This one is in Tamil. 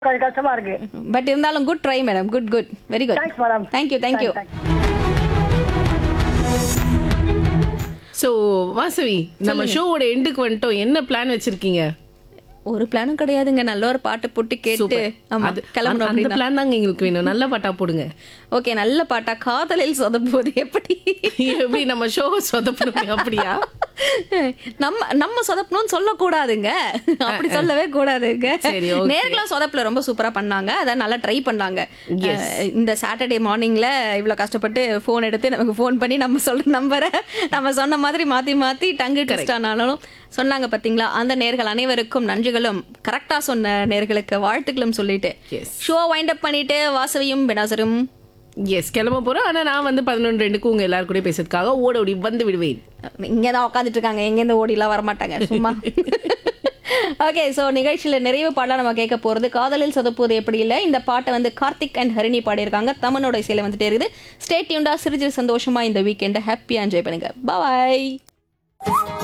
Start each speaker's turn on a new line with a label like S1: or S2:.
S1: கொஞ்சம் கஷ்டமா இருக்கு
S2: பட் இருந்தாலும் good try madam good good very good
S1: thanks madam
S2: thank you thank you
S3: so Vasavi நம்ம ஷோவோட எண்டுக்கு வந்துட்டோம் என்ன பிளான் வச்சிருக்கீங்க
S2: ஒரு பிளானும் கிடையாதுங்க நல்ல ஒரு பாட்டு போட்டு கேட்டு
S3: Super.
S2: ஆமா
S3: அது
S2: கிளம்பணும்
S3: அந்த
S2: அப்படின்னா
S3: பிளான் தாங்க எங்களுக்கு வேணும் நல்ல பாட்டா போடுங்க
S2: ஓகே நல்ல பாட்டா காதலில் சொதப்புவது எப்படி
S3: எப்படி நம்ம ஷோ சொதப்பணும் அப்படியா
S2: நம்ம நம்ம சொதப்பணும்னு சொல்லக்கூடாதுங்க அப்படி சொல்லவே கூடாதுங்க
S3: சரி, okay.
S2: நேர்களா சொதப்புல ரொம்ப சூப்பரா பண்ணாங்க அதை நல்லா ட்ரை பண்ணாங்க
S3: Yes.
S2: அஹ், இந்த சாட்டர்டே மார்னிங்ல இவ்வளவு கஷ்டப்பட்டு ஃபோன் எடுத்து நமக்கு ஃபோன் பண்ணி நம்ம சொல்ற நம்பரை நம்ம சொன்ன மாதிரி மாத்தி மாத்தி டங்கு டெஸ்ட் ஆனாலும் சொன்னாங்க பாத்தீங்களா அந்த நேர்கள் அனைவருக்கும் நன்றிகளும் கரெக்டா சொன்ன நேர்களுக்கு வாழ்த்துக்களும் சொல்லிட்டு
S3: Yes.
S2: ஷோ வைண்ட் அப் பண்ணிட்டு வாசவியும் பினாசரும்
S3: எஸ் கிளம்ப போறோம் ஆனா நான் வந்து பதினொன்று ரெண்டுக்கு உங்க எல்லாரும் கூட பேசுறதுக்காக ஓட ஓடி வந்து விடுவேன்
S2: இங்கே தான் உட்காந்துட்டு இருக்காங்க எங்கேருந்து ஓடிலாம் வரமாட்டாங்க சும்மா ஓகே ஸோ நிகழ்ச்சியில் நிறைவு பாடலாம் நம்ம கேட்க போகிறது காதலில் சொதப்புவது எப்படி இல்லை இந்த பாட்டை வந்து கார்த்திக் அண்ட் ஹரிணி பாடியிருக்காங்க தமிழோட இசையில் வந்துட்டே இருக்குது ஸ்டேட் டியூண்டா சிரிச்சு சந்தோஷமா இந்த வீக்கெண்டை ஹாப்பியாக என்ஜாய் பண்ணுங்க பாய்